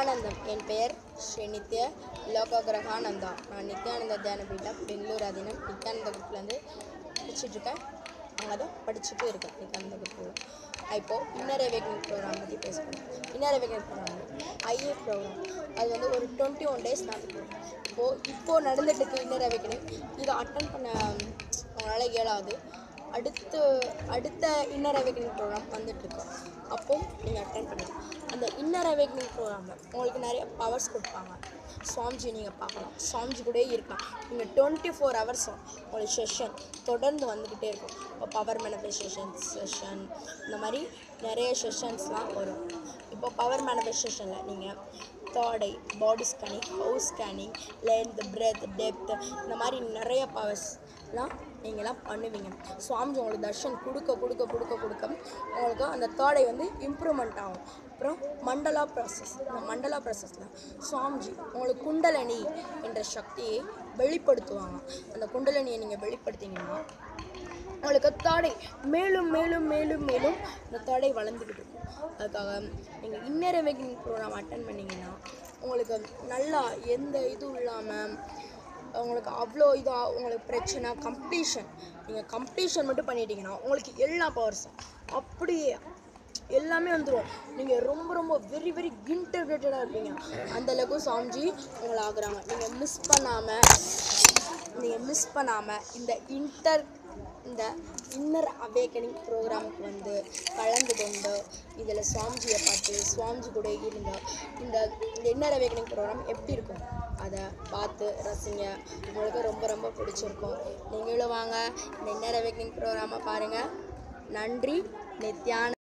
நித்யானந்தம் என் பெயர் ஸ்ரீ நித்ய லோககிரகானந்தா நான் நித்யானந்த தியான பீடம் பெங்களூர் அதினம் நித்யானந்த குரூப்லேருந்து படிச்சுட்டு இருக்கேன் அங்கே தான் படிச்சுட்டு இருக்கேன் நித்யானந்த குரூப்பில் இப்போது இன்னர் அவேக்கனிங் ப்ரோக்ராம் பற்றி பேச போகிறேன் inner awakening program IA program அது வந்து ஒரு டுவெண்ட்டி ஒன் டேஸ் நடக்கும் இப்போது இப்போது நடந்துட்டு இருக்கு இன்னர் அவேக்கனிங் இதை அட்டன் பண்ண அவங்களால இயலாது அடுத்து அடுத்த இன்னர் அவேக்கனிங் ப்ரோக்ராம் வந்துட்டுருக்கு அப்போ நீங்கள் அட்டன் பண்ணுங்கள் அந்த இன்னர் அவேக்கனிங் ப்ரோக்ராமில் உங்களுக்கு நிறைய பவர்ஸ் கொடுப்பாங்க சுவாமிஜி நீங்கள் பார்க்கலாம் சுவாமிஜி கூட இருக்கலாம் நீங்கள் டுவெண்ட்டி ஃபோர் ஹவர்ஸும் உங்களுக்கு செஷன் தொடர்ந்து வந்துக்கிட்டே இருக்கும் இப்போ பவர் மேனிஃபெஸ்டேஷன் செஷன் இந்த மாதிரி நிறைய செஷன்ஸ்லாம் வரும் இப்போ பவர் மேனிஃபெஸ்டேஷனில் நீங்கள் தாடை body scanning house scanning length breath depth இந்த மாதிரி நிறைய பவர்ஸ்லாம் நீங்களாம் பண்ணுவீங்க சுவாமிஜி உங்களுக்கு தர்ஷன் கொடுக்க கொடுக்க கொடுக்க கொடுக்க உங்களுக்கு அந்த தாடை வந்து இம்ப்ரூவ்மெண்ட் ஆகும் அப்புறம் மண்டலா ப்ராசஸ் இந்த மண்டலா ப்ராசஸில் சுவாமிஜி உங்களுக்கு குண்டலனி என்ற சக்தியை வெளிப்படுத்துவாங்க அந்த குண்டலனியை நீங்கள் வெளிப்படுத்திங்கன்னா உங்களுக்கு தாடை மேலும் மேலும் மேலும் மேலும் இந்த தாடை வளர்ந்துக்கிட்டு இருக்கும் அதுக்காக நீங்கள் இன்னர் அவேக்கிங் ப்ரோக்ராம் அட்டன் பண்ணீங்கன்னா உங்களுக்கு நல்லா எந்த இதுவும் இல்லாமல் உங்களுக்கு அவ்வளோ இதாக உங்களுக்கு பிரச்சனை கம்ப்ளீஷன் நீங்கள் கம்ப்ளீஷன் மட்டும் பண்ணிட்டீங்கன்னா உங்களுக்கு எல்லா பவர்ஸும் அப்படியே எல்லாமே வந்துடும் நீங்கள் ரொம்ப ரொம்ப வெரி வெரி இன்டர்கிரேட்டடாக இருப்பீங்க அந்த அளவுக்கு சாமிஜி உங்களை ஆகுறாங்க நீங்கள் மிஸ் பண்ணாமல் நீங்கள் மிஸ் பண்ணாமல் இந்த இன்டர் இந்த இன்னர் அவேக்கனிங் ப்ரோக்ராமுக்கு வந்து கலந்து கொண்டு இதில் சுவாமிஜியை பார்த்து சுவாமிஜி கூட இருந்த இந்த இந்த இன்னர் அவேக்கனிங் ப்ரோக்ராம் எப்படி இருக்கும் அதை பார்த்து ரசிங்க உங்களுக்கு ரொம்ப ரொம்ப பிடிச்சிருக்கும் நீங்களும் வாங்க இந்த இன்னர் அவேக்கனிங் ப்ரோக்ராமை பாருங்கள் நன்றி நித்யான